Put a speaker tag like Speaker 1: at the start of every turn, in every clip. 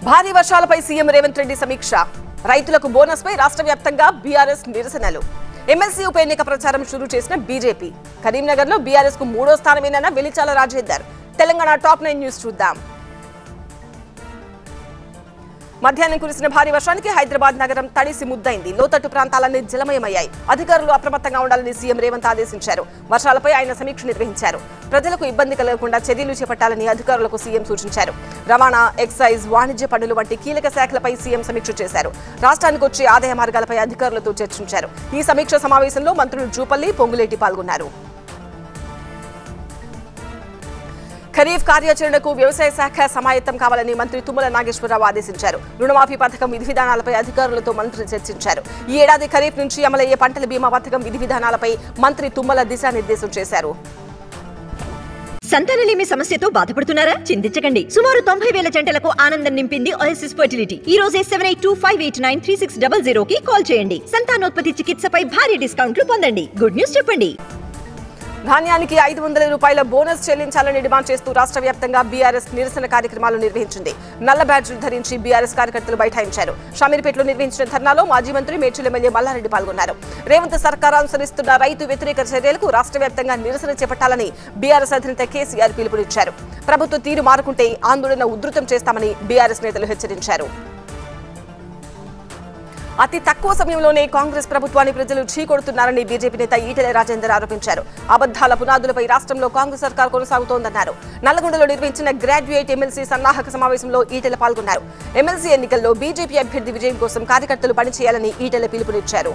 Speaker 1: భారీ వర్షాలపై సీఎం రేవంత్ రెడ్డి సమీక్ష రైతులకు బోనస్ పై రాష్ట్ర వ్యాప్తంగా బీఆర్ఎస్ నిరసనలు ఎమ్మెల్సీ ఉప ఎన్నిక ప్రచారం షురూ చేసిన బీజేపీ కరీంనగర్ లో బీఆర్ఎస్ కు మూడో స్థానమేనన్న Velichala Rajender Telangana top nine news చూద్దాం మధ్యాహ్నం కురిసిన భారీ వర్షానికి హైదరాబాద్ నగరం తడిసి ముద్దైంది లోతట్టు ప్రాంతాలన్నీ జలమయమయ్యాయి అధికారులు అప్రమత్తంగా ఉండాలని సీఎం రేవంత్ ఆదేశించారు వర్షాలపై ఆయన సమీక్ష నిర్వహించారు ప్రజలకు ఇబ్బంది కలగకుండా చర్యలు చేపట్టాలని అధికారులకు సీఎం సూచించారు రవాణా ఎక్సైజ్ వాణిజ్య పనులు వంటి కీలక శాఖలపై సీఎం సమీక్ష చేశారు రాష్ట్రానికి వచ్చే ఆదాయ మార్గాలపై అధికారులతో చర్చించారు ఈ సమీక్ష సమావేశంలో మంత్రులు జూపల్లి పొంగులేటి పాల్గొన్నారు ఖరీఫ్ కార్యాచరణకు వ్యవసాయ శాఖ సమాయత్తం కావాలని మంత్రి తుమ్మల నాగేశ్వరరావు ఆదేశించారు రుణమాఫీ పథకం విధి విధానాలపై అధికారులతో మంత్రి చర్చించారు ఈ ఏడాది ఖరీఫ్ నుంచి అమలయ్యే పంటల బీమా పథకం విధి విధానాలపై మంత్రి తుమ్మల దిశానిర్దేశం చేశారు
Speaker 2: సంతానలేమి సమస్యతో బాధపడుతున్నారా చింతించకండి సుమారు తొంభై వేల జంటలకు ఆనందం నింపింది ఓఎస్ఎస్ ఫర్టిలిటీ ఈ రోజే seven eight two five eight nine three six double zero కి కాల్ చేయండి సంతానోత్పత్తి చికిత్సపై భారీ డిస్కౌంట్లు పొందండి గుడ్ న్యూస్ చెప్పండి
Speaker 1: ధాన్యానికి ఐదు వందల రూపాయల బోనస్ చెల్లించాలని డిమాండ్ చేస్తూ రాష్ట్ర వ్యాప్తంగా బీఆర్ఎస్ నిరసన కార్యక్రమాలు నిర్వహించింది నల్ల బ్యాడ్జీలు ధరించి బీఆర్ఎస్ కార్యకర్తలు బైఠాయించారు షమీర్పేటలో నిర్వహించిన ధర్నాలో మాజీ మంత్రి మేడ్చల్ ఎమ్మెల్యే మల్లారెడ్డి పాల్గొన్నారు రేవంత్ సర్కార్ అనుసరిస్తున్న రైతు వ్యతిరేక చర్యలకు రాష్ట్ర వ్యాప్తంగా నిరసన చేపట్టాలని బీఆర్ఎస్ అధినేత కేసీఆర్ పిలుపునిచ్చారు ప్రభుత్వ తీరు మారుకుంటే ఆందోళన ఉధృతం చేస్తామని బీఆర్ఎస్ నేతలు హెచ్చరించారు అతి తక్కువ సమయంలోనే కాంగ్రెస్ ప్రభుత్వాన్ని ప్రజలు ఢీకొడుతున్నారని బీజేపీ నేత ఈటెల రాజేందర్ ఆరోపించారు అబద్దాల పునాదులపై రాష్ట్రంలో కాంగ్రెస్ సర్కార్ కొనసాగుతోందన్నారు నల్లగొండలో నిర్వహించిన గ్రాడ్యుయేట్ ఎమ్మెల్సీ సన్నాహక సమావేశంలో ఈటెల పాల్గొన్నారు ఎమ్మెల్సీ ఎన్నికల్లో బీజేపీ అభ్యర్థి విజయం కోసం కార్యకర్తలు పనిచేయాలని ఈటెల పిలుపునిచ్చారు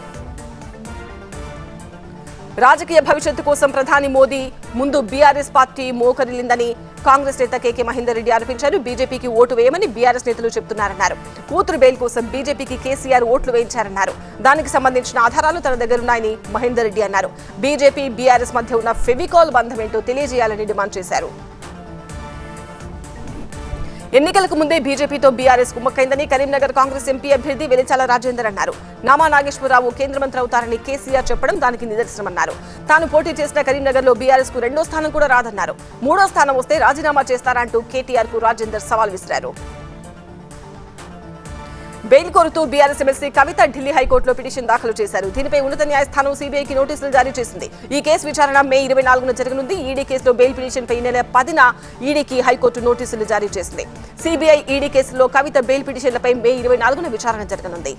Speaker 1: రాజకీయ భవిష్యత్తు కోసం ప్రధాని మోదీ ముందు బీఆర్ఎస్ పార్టీ మోకరిల్లిందని కాంగ్రెస్ నేత కేకే మహేందర్ రెడ్డి ఆరోపించారు బీజేపీకి ఓటు వేయమని బీఆర్ఎస్ నేతలు చెబుతున్నారన్నారు కూతురు బెయిల్ కోసం బీజేపీకి కేసీఆర్ ఓట్లు వేయించారన్నారు దానికి సంబంధించిన ఆధారాలు తన దగ్గరున్నాయని మహేందర్ రెడ్డి అన్నారు బీజేపీ బీఆర్ఎస్ మధ్య ఉన్న ఫెవికాల్ బంధం ఏంటో తెలియజేయాలని డిమాండ్ చేశారు ఎన్నికలకు ముందే బీజేపీతో బీఆర్ఎస్ కుమ్మక్కైందని కరీంనగర్ కాంగ్రెస్ ఎంపీ అభ్యర్థి వెలిచాల రాజేందర్ అన్నారు నామా నాగేశ్వరరావు కేంద్ర మంత్రి అవుతారని కేసీఆర్ చెప్పడం దానికి నిదర్శనమన్నారు తాను పోటీ చేసిన కరీంనగర్ లో బీఆర్ఎస్ కు రెండో స్థానం కూడా రాదన్నారు మూడో స్థానం వస్తే రాజీనామా చేస్తారంటూ కేటీఆర్ కు రాజేందర్ సవాల్ విసిరారు బెయిల్ కోరుతూ బీఆర్ఎస్ ఎమ్మెల్సీ కవిత ఢిల్లీ హైకోర్టులో పిటిషన్ దాఖలు చేశారు దీనిపై ఉన్నత న్యాయస్థానం సీబీఐకి నోటీసులు జారీ చేసింది ఈ కేసు విచారణ మే ఇరవై నాలుగున జరగనుంది ఈడీ కేసులో బెయిల్ పిటిషన్ పై ఈ నెల పదిన ఈడీకి హైకోర్టు నోటీసులు జారీ చేసింది సీబీఐ ఈడీ కేసులో కవిత బెయిల్ పిటిషన్లపై మే ఇరవై నాలుగున విచారణ జరగనుంది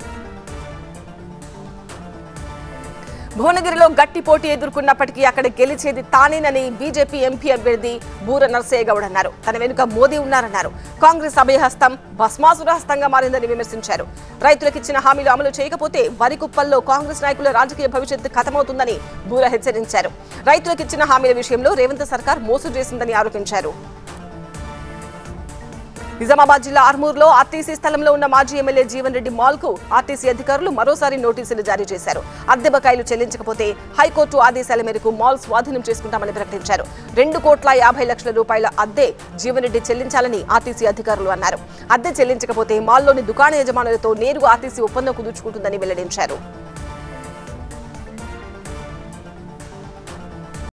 Speaker 1: భువనగిరిలో గట్టి పోటీ ఎదుర్కొన్నప్పటికీ అక్కడ గెలిచేది తానేనని బీజేపీ ఎంపీ అభ్యర్థి బూర నర్సయ్య గౌడ్ అన్నారు తన వెనుక మోదీ ఉన్నారన్నారు కాంగ్రెస్ అభయహస్తం భస్మాసుర హస్తంగా మారిందని విమర్శించారు రైతులకు ఇచ్చిన హామీలు అమలు చేయకపోతే వరి కుప్పల్లో కాంగ్రెస్ నాయకుల రాజకీయ భవిష్యత్తు ఖతమవుతుందని బూర హెచ్చరించారు రైతులకు ఇచ్చిన హామీల విషయంలో రేవంత్ సర్కార్ మోసం చేసిందని ఆరోపించారు నిజామాబాద్ జిల్లా ఆర్మూర్లో ఆర్టీసీ స్థలంలో ఉన్న మాజీ ఎమ్మెల్యే జీవన్ రెడ్డి మాల్ కు ఆర్టీసీ అధికారులు మరోసారి నోటీసులు జారీ చేశారు అద్దె బకాయిలు చెల్లించకపోతే హైకోర్టు ఆదేశాల మేరకు మాల్ స్వాధీనం చేసుకుంటామని ప్రకటించారు రెండు కోట్ల యాభై లక్షల రూపాయల అద్దె జీవన్ రెడ్డి చెల్లించాలని ఆర్టీసీ అధికారులు అన్నారు అద్దె చెల్లించకపోతే మాల్లోని దుకాణ యజమానులతో నేరుగా ఆర్టీసీ ఒప్పందం కుదుర్చుకుంటుందని వెల్లడించారు